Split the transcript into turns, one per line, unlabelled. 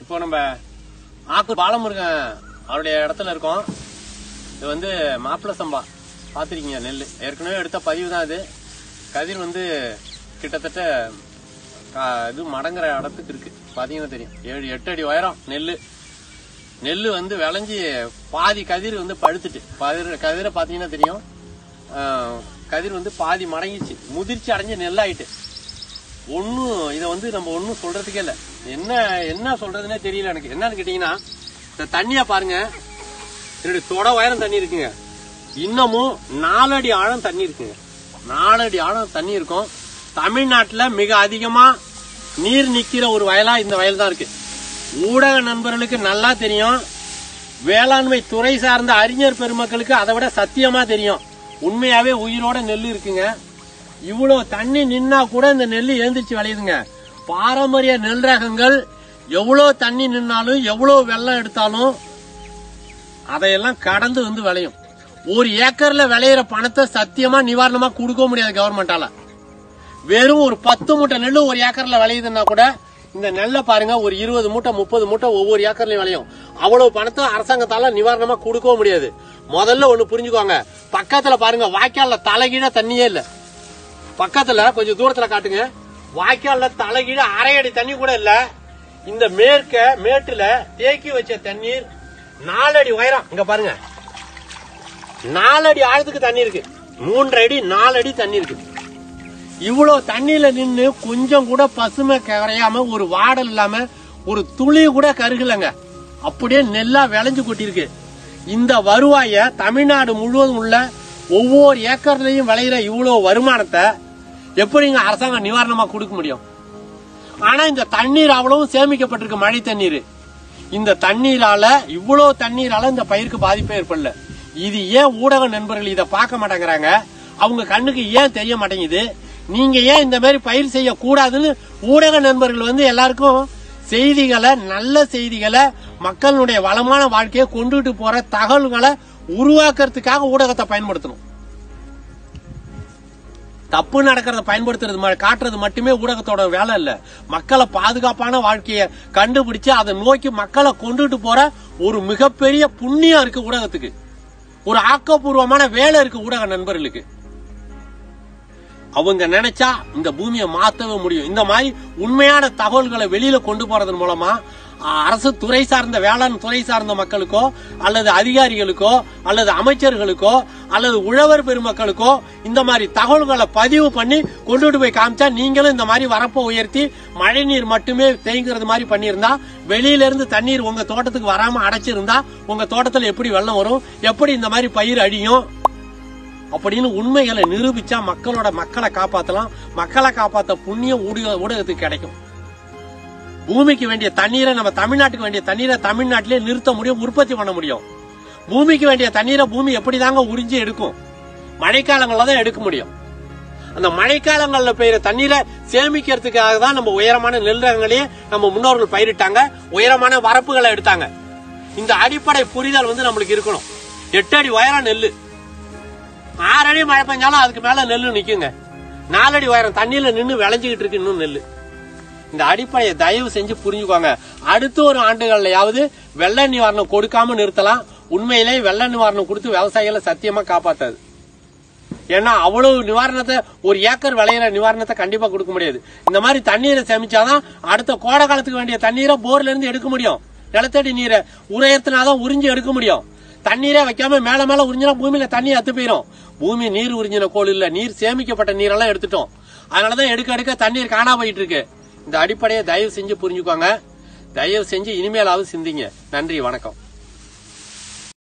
இப்போ நம்ம ஆக்கூர் பாலமுருகன் அவருடைய இடத்துல இருக்கோம் இது வந்து மாப்பிள சம்பா பார்த்துருக்கீங்க நெல் ஏற்கனவே எடுத்த பதிவு தான் இது கதிர் வந்து கிட்டத்தட்ட ஆ, இது மடங்குற இடத்துக்கு இருக்கு பார்த்தீங்கன்னா தெரியும் ஏழு எட்டு அடி உயரம் நெல் நெல் வந்து விளைஞ்சி பாதி கதிர் வந்து பழுத்துட்டு கதிர் கதிரை பார்த்தீங்கன்னா தெரியும் ஆ, கதிர் வந்து பாதி மடங்கிச்சு முதிர்ச்சி அடைஞ்சு நெல்லாயிட்டு ஒன்றும் இதை வந்து நம்ம ஒன்றும் சொல்றதுக்கே இல்லை என்ன என்ன சொல்றதுன்னே தெரியல எனக்கு என்னன்னு கேட்டீங்கன்னா இந்த தண்ணியை பாருங்க என்னுடைய தொட உயரம் தண்ணி இருக்குங்க இன்னமும் நாலடி ஆழம் தண்ணி இருக்குங்க நாலடி ஆழம் தண்ணி இருக்கும் தமிழ்நாட்டுல மிக அதிகமா நீர் நிக்கிற ஒரு வயலா இந்த வயல் தான் இருக்கு ஊடக நண்பர்களுக்கு நல்லா தெரியும் வேளாண்மை துறை சார்ந்த அறிஞர் பெருமக்களுக்கு அதை விட சத்தியமா தெரியும் உண்மையாவே உயிரோட நெல் இருக்குங்க இவ்வளவு தண்ணி நின்னா கூட இந்த நெல் எழுந்திருச்சு விளையுதுங்க பாரம்பரிய நெல் ரகங்கள் எவ்வளவு தண்ணி நின்னாலும் எவ்வளவு வெள்ளம் எடுத்தாலும் அதையெல்லாம் கடந்து வந்து விளையும் ஒரு ஏக்கர்ல விளையிற பணத்தை சத்தியமா நிவாரணமா கொடுக்க முடியாது கவர்மெண்டால வெறும் ஒரு பத்து மூட்டை நெல் ஒரு ஏக்கர்ல விளையுதுன்னா கூட இந்த நெல்லை பாருங்க ஒரு இருபது மூட்டை முப்பது மூட்டை ஒவ்வொரு ஏக்கர்லயும் விளையும் அவ்வளவு பணத்தை அரசாங்கத்தால நிவாரணமா கொடுக்கவும் முடியாது முதல்ல ஒண்ணு புரிஞ்சுக்கோங்க பக்கத்துல பாருங்க வாய்க்கால்ல தலைகீழ தண்ணியே இல்ல பக்கத்துல கொஞ்சம் தூரத்துல காட்டுங்க வாய்க்கால்ல தலைகீழ அரை அடி தண்ணி கூட இல்ல இந்த மேற்க மேட்டுல தேக்கி வச்ச தண்ணீர் நாலடி உயரம் இங்க பாருங்க நாலடி ஆழத்துக்கு தண்ணி இருக்கு மூன்றரை அடி நாலு அடி தண்ணி இருக்கு இவ்வளவு தண்ணியில நின்னு கொஞ்சம் கூட பசுமை கரையாம ஒரு வாடல் இல்லாம ஒரு துளி கூட கருகலங்க அப்படியே நெல்லா விளைஞ்சு கொட்டிருக்கு இந்த வருவாய தமிழ்நாடு முழுவதும் உள்ள ஒவ்வொரு ஏக்கர்லயும் விளையிற இவ்வளவு வருமானத்தை எப்படிங்க அரசாங்கம் நிவாரணமா கொடுக்க முடியும் ஆனா இந்த தண்ணீர் அவ்வளவும் சேமிக்கப்பட்டிருக்கு மழை தண்ணீர் இந்த தண்ணீரால இவ்வளவு தண்ணீரால இந்த பயிருக்கு பாதிப்பே ஏற்படல இது ஏன் ஊடக நண்பர்கள் இதை பார்க்க மாட்டேங்கிறாங்க அவங்க கண்ணுக்கு ஏன் தெரிய மாட்டேங்குது நீங்க ஏன் இந்த மாதிரி பயிர் செய்ய கூடாதுன்னு ஊடக நண்பர்கள் வந்து எல்லாருக்கும் செய்திகளை நல்ல செய்திகளை மக்களுடைய வளமான வாழ்க்கையை கொண்டுட்டு போற தகவல்களை உருவாக்குறதுக்காக ஊடகத்தை பயன்படுத்தணும் தப்பு நடக்கிறத பயன்படுத்துறது ம- காட்டுறது மட்டுமே ஊடகத்தோட வேலை இல்ல மக்களை பாதுகாப்பான வாழ்க்கையை கண்டுபிடிச்சு அதை நோக்கி மக்களை கொண்டுட்டு போற ஒரு மிகப்பெரிய புண்ணியம் இருக்கு ஊடகத்துக்கு ஒரு ஆக்கப்பூர்வமான வேலை இருக்கு ஊடக நண்பர்களுக்கு அவங்க நினைச்சா இந்த பூமியை மாத்தவே முடியும் இந்த மாதிரி உண்மையான தகவல்களை வெளியில கொண்டு போறதன் மூலமா அஹ், அரசு துறை சார்ந்த வேளாண் துறை சார்ந்த மக்களுக்கோ அல்லது அதிகாரிகளுக்கோ அல்லது அமைச்சர்களுக்கோ அல்லது உழவர் பெருமக்களுக்கோ இந்த மாதிரி தகவல்களை பதிவு பண்ணி கொண்டுட்டு போய் காமிச்சா நீங்களும் இந்த மாதிரி வரப்பை உயர்த்தி மழை நீர் மட்டுமே தேங்குறது மாதிரி பண்ணியிருந்தா வெளியில இருந்து தண்ணீர் உங்க தோட்டத்துக்கு வராம அடைச்சிருந்தா உங்க தோட்டத்துல எப்படி வெள்ளம் வரும் எப்படி இந்த மாதிரி பயிர் அழியும் அப்படின்னு உண்மைகளை நிரூபிச்சா மக்களோட மக்களை காப்பாத்தலாம் மக்களை காப்பாத்த புண்ணியம் ஊடக- ஊடகத்துக்கு கிடைக்கும் பூமிக்கு வேண்டிய தண்ணீரை நம்ம தமிழ்நாட்டுக்கு வேண்டிய தண்ணீரை தமிழ்நாட்டிலே நிறுத்த முடியும் உற்பத்தி பண்ண முடியும் பூமிக்கு வேண்டிய தண்ணீரை பூமி எப்படிதாங்க உறிஞ்சி எடுக்கும் மழைக்காலங்கள்ல தான் எடுக்க முடியும் அந்த மழைக்காலங்கள்ல பெய்யுற தண்ணீரை சேமிக்கிறதுக்காக தான் நம்ம உயரமான நெல் ரகங்களையே நம்ம முன்னோர்கள் பயிரிட்டாங்க உயரமான வரப்புகளை எடுத்தாங்க இந்த அடிப்படை புரிதல் வந்து நம்மளுக்கு இருக்கணும் எட்டு அடி உயரம் நெல்லு ஆறு அடி மழை பெஞ்சாலும் அதுக்கு மேல நெல்லு நிக்குங்க நாலடி உயரம் தண்ணியில நின்னு விளைஞ்சுக்கிட்டு இருக்கு இன்னும் நெல்லு இந்த அடிப்படையை தயவு செஞ்சு புரிஞ்சுக்கோங்க அடுத்த ஒரு ஆண்டுகள்லயாவது வெள்ள நிவாரணம் கொடுக்காம நிறுத்தலாம் உண்மையிலே வெள்ள நிவாரணம் கொடுத்து விவசாயிகளை சத்தியமா காப்பாத்தாது ஏன்னா அவ்வளவு நிவாரணத்தை ஒரு ஏக்கர் விளையிற நிவாரணத்தை கண்டிப்பா கொடுக்க முடியாது இந்த மாதிரி தண்ணீரை சேமிச்சாதான் அடுத்த கோடை காலத்துக்கு வேண்டிய தண்ணீரை போர்ல இருந்து எடுக்க முடியும் நிலத்தடி நீரை உரையத்தினாதான் உறிஞ்சி எடுக்க முடியும் தண்ணீரே வைக்காம மேல மேல உறிஞ்சினா பூமியில தண்ணி அத்து போயிரும் பூமி நீர் உறிஞ்சின கோல் இல்ல நீர் சேமிக்கப்பட்ட நீரெல்லாம் எடுத்துட்டோம் அதனாலதான் எடுக்க எடுக்க தண்ணீர் காணா போயிட்டு இருக்கு இந்த அடிப்படையை தயவு செஞ்சு புரிஞ்சுக்கோங்க தயவு செஞ்சு இனிமேலாவது சிந்திங்க நன்றி வணக்கம்